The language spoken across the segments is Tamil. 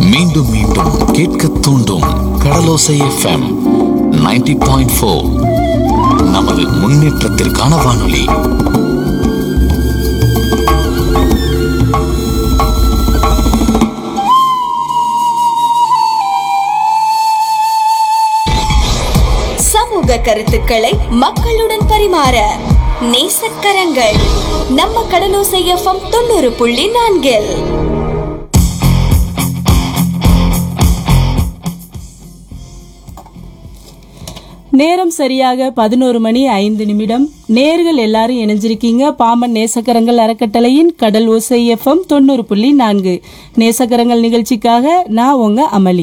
மீண்டும் மீண்டும் கேட்க தூண்டும் கடலோசை எஃப்எம் 90.4 பாயிண்ட் ஃபோர் நமது முன்னேற்றத்திற்கான வானொலி சமூக கருத்துக்களை மக்களுடன் பரிமாற நேசக்கரங்கள் நம்ம கடலோசை எஃப்எம் தொண்ணூறு புள்ளி நான்கில் நேரம் சரியாக பதினோரு மணி ஐந்து நிமிடம் நேர்கள் எல்லாரும் இணைஞ்சிருக்கீங்க பாம்பன் நேசக்கரங்கள் அறக்கட்டளையின் கடல் ஓசை எஃப்எம் தொண்ணூறு புள்ளி நான்கு நேசக்கரங்கள் நிகழ்ச்சிக்காக நான் உங்க அமளி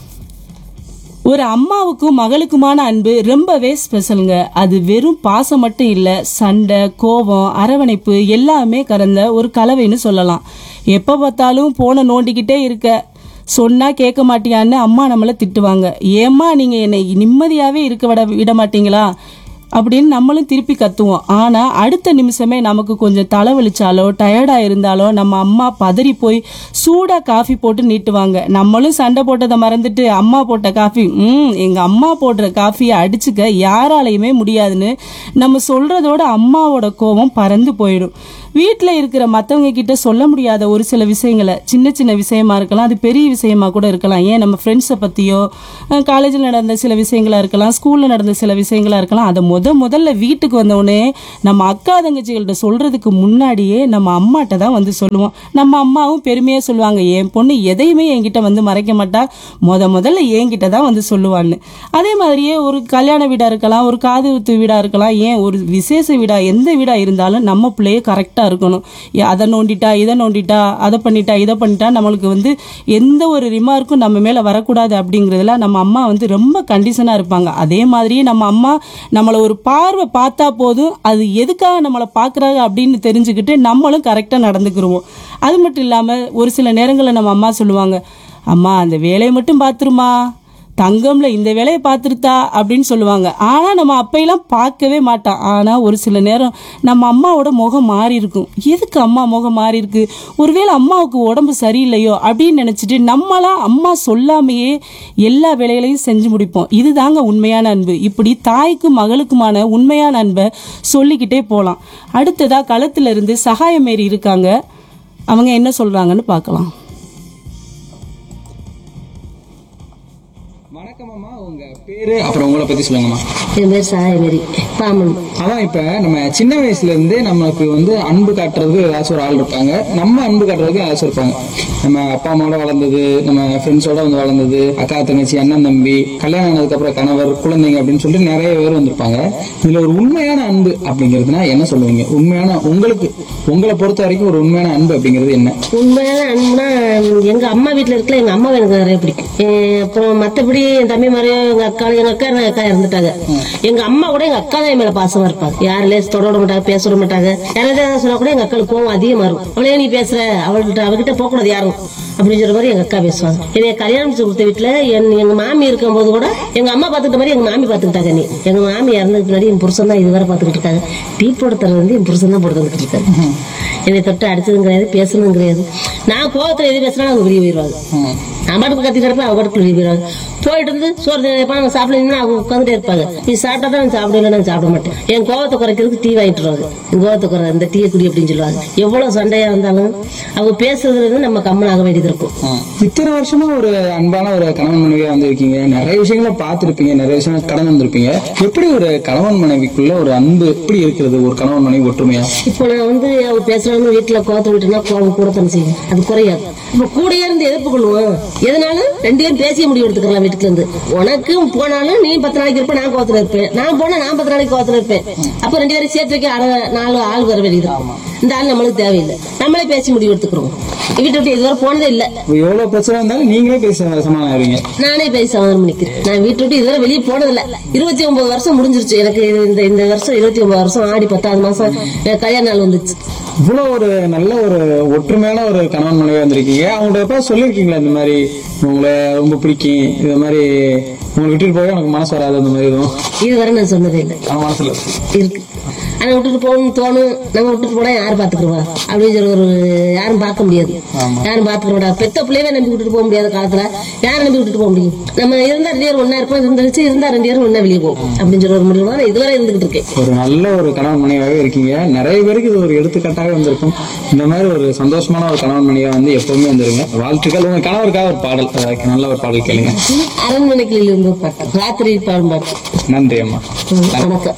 ஒரு அம்மாவுக்கும் மகளுக்குமான அன்பு ரொம்பவே ஸ்பெஷலுங்க அது வெறும் பாசம் மட்டும் இல்ல சண்டை கோபம் அரவணைப்பு எல்லாமே கலந்த ஒரு கலவைன்னு சொல்லலாம் எப்ப பார்த்தாலும் போனை நோண்டிக்கிட்டே இருக்க சொன்னா கேட்க மாட்டியான்னு அம்மா நம்மளை திட்டுவாங்க ஏம்மா நீங்க என்னை நிம்மதியாவே இருக்க விட விட மாட்டீங்களா அப்படின்னு நம்மளும் திருப்பி கத்துவோம் ஆனா அடுத்த நிமிஷமே நமக்கு கொஞ்சம் தலைவலிச்சாலோ டயர்டா இருந்தாலோ நம்ம அம்மா பதறி போய் சூடா காஃபி போட்டு நீட்டுவாங்க நம்மளும் சண்டை போட்டதை மறந்துட்டு அம்மா போட்ட காஃபி ம் எங்க அம்மா போடுற காஃபியை அடிச்சுக்க யாராலையுமே முடியாதுன்னு நம்ம சொல்றதோட அம்மாவோட கோபம் பறந்து போயிடும் வீட்டில் இருக்கிற மற்றவங்க கிட்ட சொல்ல முடியாத ஒரு சில விஷயங்களை சின்ன சின்ன விஷயமா இருக்கலாம் அது பெரிய விஷயமா கூட இருக்கலாம் ஏன் நம்ம ஃப்ரெண்ட்ஸை பற்றியோ காலேஜில் நடந்த சில விஷயங்களா இருக்கலாம் ஸ்கூலில் நடந்த சில விஷயங்களா இருக்கலாம் அதை முத முதல்ல வீட்டுக்கு வந்தவுடனே நம்ம அக்கா தங்கச்சிகள்கிட்ட சொல்றதுக்கு முன்னாடியே நம்ம அம்மாட்ட தான் வந்து சொல்லுவோம் நம்ம அம்மாவும் பெருமையாக சொல்லுவாங்க என் பொண்ணு எதையுமே என்கிட்ட வந்து மறைக்க மாட்டா முத முதல்ல என்கிட்ட தான் வந்து சொல்லுவான்னு அதே மாதிரியே ஒரு கல்யாண வீடா இருக்கலாம் ஒரு காது குத்து வீடா இருக்கலாம் ஏன் ஒரு விசேஷ வீடா எந்த வீடா இருந்தாலும் நம்ம பிள்ளைய கரெக்டாக இருக்கணும் ஏ, அதை நோண்டிட்டா இதை நோண்டிட்டா அதை பண்ணிட்டா இதை பண்ணிட்டா நம்மளுக்கு வந்து எந்த ஒரு ரிமார்க்கும் நம்ம மேலே வரக்கூடாது அப்படிங்கிறதுல நம்ம அம்மா வந்து ரொம்ப கண்டிஷனாக இருப்பாங்க அதே மாதிரியே நம்ம அம்மா நம்மளை ஒரு பார்வை பார்த்தா போதும் அது எதுக்காக நம்மளை பார்க்குறாங்க அப்படின்னு தெரிஞ்சுக்கிட்டு நம்மளும் கரெக்டாக நடந்துக்கிருவோம் அது மட்டும் இல்லாமல் ஒரு சில நேரங்களில் நம்ம அம்மா சொல்லுவாங்க அம்மா அந்த வேலையை மட்டும் பார்த்துருமா தங்கம்ல இந்த வேலையை பார்த்துருத்தா அப்படின்னு சொல்லுவாங்க ஆனா நம்ம அப்பையெல்லாம் பார்க்கவே மாட்டோம் ஆனா ஒரு சில நேரம் நம்ம அம்மாவோட முகம் மாறி இருக்கும் எதுக்கு அம்மா முகம் மாறி இருக்கு ஒருவேளை அம்மாவுக்கு உடம்பு சரியில்லையோ அப்படின்னு நினைச்சிட்டு நம்மளாம் அம்மா சொல்லாமையே எல்லா வேலைகளையும் செஞ்சு முடிப்போம் இதுதாங்க உண்மையான அன்பு இப்படி தாய்க்கும் மகளுக்குமான உண்மையான அன்பை சொல்லிக்கிட்டே போகலாம் அடுத்ததா களத்துல இருந்து சகாயமேரி இருக்காங்க அவங்க என்ன சொல்றாங்கன்னு பார்க்கலாம் வணக்கம் அம்மா உங்க பேரு அப்புறம் உங்களை பத்தி சொல்லுங்கம்மா என் பேர் சாயமேரி பாமன் அதான் இப்ப நம்ம சின்ன வயசுல இருந்தே நமக்கு வந்து அன்பு காட்டுறதுக்கு ஏதாச்சும் ஒரு ஆள் இருப்பாங்க நம்ம அன்பு காட்டுறதுக்கு ஏதாச்சும் இருப்பாங்க நம்ம அப்பா அம்மாவோட வளர்ந்தது நம்ம ஃப்ரெண்ட்ஸோட வந்து வளர்ந்தது அக்கா தங்கச்சி அண்ணன் தம்பி கல்யாணம் ஆனதுக்கு அப்புறம் கணவர் குழந்தைங்க அப்படின்னு சொல்லிட்டு நிறைய பேர் வந்திருப்பாங்க இதுல ஒரு உண்மையான அன்பு அப்படிங்கிறதுனா என்ன சொல்லுவீங்க உண்மையான உங்களுக்கு உங்களை பொறுத்த வரைக்கும் ஒரு உண்மையான அன்பு அப்படிங்கிறது என்ன உண்மையான அன்புனா எங்க அம்மா வீட்டுல இருக்கல எங்க அம்மாவை எனக்கு நிறைய பிடிக்கும் அஹ் அப்புறம் மத்தபடி என் தம்பி மாதிரியோ எங்க அக்கா எங்க அக்கா எங்க அக்கா இறந்துட்டாங்க எங்க அம்மா கூட எங்க அக்கா தான் என் மேல பாசமா இருப்பாங்க யாரும் லேஸ் தொட விட மாட்டாங்க பேச விட மாட்டாங்க யாராவது ஏதாவது சொன்னா கூட எங்க அக்காளுக்கு கோவம் அதிகமா இருக்கும் அவளே நீ பேசுற அவள்கிட்ட அவகிட்ட போக கூடாது யாரும் அப்படின்னு சொல்ற மாதிரி எங்க அக்கா பேசுவாங்க என்னைய கல்யாணம் முடிச்சு கொடுத்த வீட்டுல என் எங்க மாமி இருக்கும்போது கூட எங்க அம்மா பாத்துக்கிட்ட மாதிரி எங்க மாமி பாத்துக்கிட்டாங்க நீ எங்க மாமி இறந்ததுக்கு முன்னாடி என் புருஷன் தான் இதுவரை பாத்துக்கிட்டு இருக்காங்க டீ போட தர வந்து என் புருஷன் தான் போட்டு வந்துட்டு இருக்காரு என்னை தொட்டு அடிச்சதும் கிடையாது பேசுனதும் கிடையாது நான் கோவத்துல எது பேசினாலும் அவங்க வெளியே போயிடுவாங்க நான் பாட்டுக்கு கத்தி கிடப்பேன் அவங்க பாட்டுக்கு வெளியே போயிடுவாங்க போயிட்டு இருந்து சோறு தினைப்பா அவங்க சாப்பிடலன்னா அவங்க உட்காந்துட்டே இருப்பாங்க நீ சாப்பிட்டா தான் நான் சாப்பிடல நான் சாப்பிட மாட்டேன் என் கோவத்தை குறைக்கிறதுக்கு டீ வாங்கிட்டு வருவாங்க என் கோவத்தை குறை இந்த டீயை குடி அப்படின்னு சொல்லுவாங்க எவ்வளவு சண்டையா இருந்தாலும் அவங்க பேசுறதுல இருந்து நம்ம கம்மன் ஆக வேண்டியது இருக்கும் இத்தனை வருஷமா ஒரு அன்பான ஒரு கணவன் மனைவியா வந்திருக்கீங்க நிறைய விஷயங்களை பார்த்திருப்பீங்க நிறைய விஷயங்களை கடந்து வந்திருப்பீங்க எப்படி ஒரு கணவன் மனைவிக்குள்ள ஒரு அன்பு எப்படி இருக்கிறது ஒரு கணவன் மனைவி ஒற்றுமையா இப்போ நான் வந்து அவங்க பேசுறாங்க வீட்டுல கோவத்தை விட்டுனா கோவம் கூட தானே செய்யும் அது குறையாது இப்ப கூடயே இருந்து எதிர்ப்பு கொள்வோம் எதனாலும் ரெண்டு பேரும் பேசிய முடிவு எடுத்துக்கலாம் வீட்டுல இருந்து உனக்கு போனாலும் நீ பத்து நாளைக்கு இருப்ப நான் கோவத்துல இருப்பேன் நான் போனா நான் பத்து நாளைக்கு கோவத்துல இருப்பேன் அப்ப ரெண்டு பேரும் சேர்த்து வைக்க அரை- நாலு ஆள் வர வேண்டியது இந்த ஆள் நம்மளுக்கு தேவையில்லை நம்மளே பேசி முடிவு எடுத்துக்கிறோம் வீட்டை விட்டு இதுவரை போனதே இல்லை இப்ப எவ்வளவு பிரச்சனை இருந்தாலும் நீங்களே பேச சமாதானம் ஆவீங்க நானே பேசி சமாதானம் பண்ணிக்கிறேன் நான் வீட்டை விட்டு இதுவரை வெளியே போனதில்ல இருபத்தி ஒன்பது வருஷம் முடிஞ்சிருச்சு எனக்கு இது- இந்த இந்த வருஷம் இருபத்தி ஒன்பது வருஷம் ஆடி பத்தாவது மாசம் எனக்கு கல்யாண நாள் வந்துச்சு இவ்வளவு ஒரு நல்ல ஒரு ஒற்றுமையான ஒரு கணவன் மனைவியா வந்திருக்கீங்க அவங்கள்ட்ட எப்ப சொல்லிருக்கீங்களா இந்த மாதிரி உங்களை ரொம்ப பிடிக்கும் இந்த மாதிரி உங்களை விட்டுட்டு போய் எனக்கு மனசு வராது அந்த மாதிரி எதுவும் இதுவரை நான் சொன்னதே இல்லை அவன் மனசுல இருக்கு. இருக்கு ஆனா விட்டுட்டு போகணும்னு தோணும் நம்ம விட்டுட்டு போனா யார் பாத்துக்குருவா அப்படின்னு சொல்லி ஒரு யாரும் பார்க்க முடியாது யாரும் பாத்துக்கிறோட பெத்த பிள்ளையவே நம்பி விட்டுட்டு போக முடியாத காலத்துல யாரை நம்பி விட்டுட்டு போக முடியும் நம்ம இருந்தா ரெண்டு பேரும் ஒன்னா இருப்போம் இருந்துச்சு இருந்தா ரெண்டு பேரும் ஒன்னா வெளியே போகும் அப்படின்னு சொல்லி ஒரு முடிவு நான் இதுவரை இருந்துகிட்டு இருக்கேன் ஒரு நல்ல ஒரு கணவன் மனைவியாகவே இருக்கீங்க நிறைய பேருக்கு இது ஒரு எடுத்துக்காட்டாக வந்திருக்கும் இந்த மாதிரி ஒரு சந்தோஷமான ஒரு கணவன் மனைவியா வந்து எப்பவுமே வந்துருங்க வாழ்த்துக்கள் உங்க கணவருக்காக ஒரு பாடல் அஹ் நல்ல ஒரு பாடல் கேளுங்க அரண்மனைக்கிளியில் இருந்து ஒரு பாட்டு ராத்திரி பாடும் பாட்டு நன்றி அம்மா ம், வணக்கம்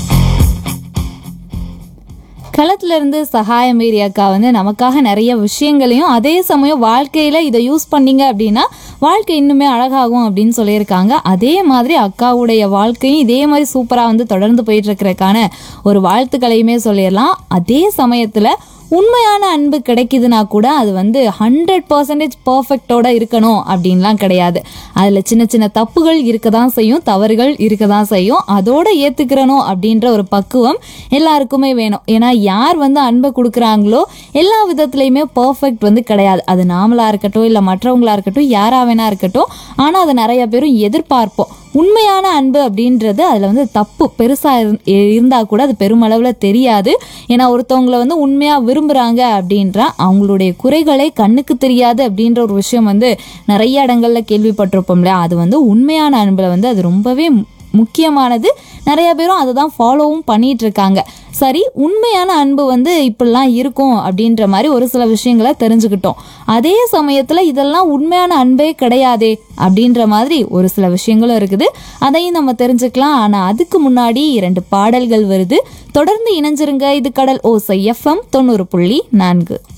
களத்துல இருந்து சகாயம் மேரி அக்கா வந்து நமக்காக நிறைய விஷயங்களையும் அதே சமயம் வாழ்க்கையில இதை யூஸ் பண்ணீங்க அப்படின்னா வாழ்க்கை இன்னுமே அழகாகும் அப்படின்னு சொல்லியிருக்காங்க அதே மாதிரி அக்காவுடைய வாழ்க்கையும் இதே மாதிரி சூப்பரா வந்து தொடர்ந்து போயிட்டு இருக்கிறதுக்கான ஒரு வாழ்த்துக்களையுமே சொல்லிடலாம் அதே சமயத்துல உண்மையான அன்பு கிடைக்குதுன்னா கூட அது வந்து ஹண்ட்ரட் பர்சன்டேஜ் பர்ஃபெக்டோட இருக்கணும் அப்படின்லாம் கிடையாது அதில் சின்ன சின்ன தப்புகள் இருக்க தான் செய்யும் தவறுகள் இருக்க தான் செய்யும் அதோட ஏற்றுக்கிறணும் அப்படின்ற ஒரு பக்குவம் எல்லாருக்குமே வேணும் ஏன்னா யார் வந்து அன்பை கொடுக்குறாங்களோ எல்லா விதத்துலையுமே பர்ஃபெக்ட் வந்து கிடையாது அது நாமளாக இருக்கட்டும் இல்லை மற்றவங்களா இருக்கட்டும் யாரா வேணா இருக்கட்டும் ஆனால் அதை நிறைய பேரும் எதிர்பார்ப்போம் உண்மையான அன்பு அப்படின்றது அதில் வந்து தப்பு பெருசாக இருந்தால் கூட அது பெருமளவில் தெரியாது ஏன்னா ஒருத்தவங்கள வந்து உண்மையாக விரும்புகிறாங்க அப்படின்றா அவங்களுடைய குறைகளை கண்ணுக்கு தெரியாது அப்படின்ற ஒரு விஷயம் வந்து நிறைய இடங்கள்ல கேள்விப்பட்டிருப்போம் இல்லையா அது வந்து உண்மையான அன்பில் வந்து அது ரொம்பவே மு- முக்கியமானது நிறைய பேரும் அதை தான் ஃபாலோவும் பண்ணிட்டு இருக்காங்க சரி உண்மையான அன்பு வந்து இப்படிலாம் இருக்கும் அப்படின்ற மாதிரி ஒரு சில விஷயங்களை தெரிஞ்சுக்கிட்டோம் அதே சமயத்தில் இதெல்லாம் உண்மையான அன்பே கிடையாதே அப்படின்ற மாதிரி ஒரு சில விஷயங்களும் இருக்குது அதையும் நம்ம தெரிஞ்சுக்கலாம் ஆனால் அதுக்கு முன்னாடி இரண்டு பாடல்கள் வருது தொடர்ந்து இணைஞ்சிருங்க இது கடல் ஓசை எஃப்எம் தொண்ணூறு புள்ளி நான்கு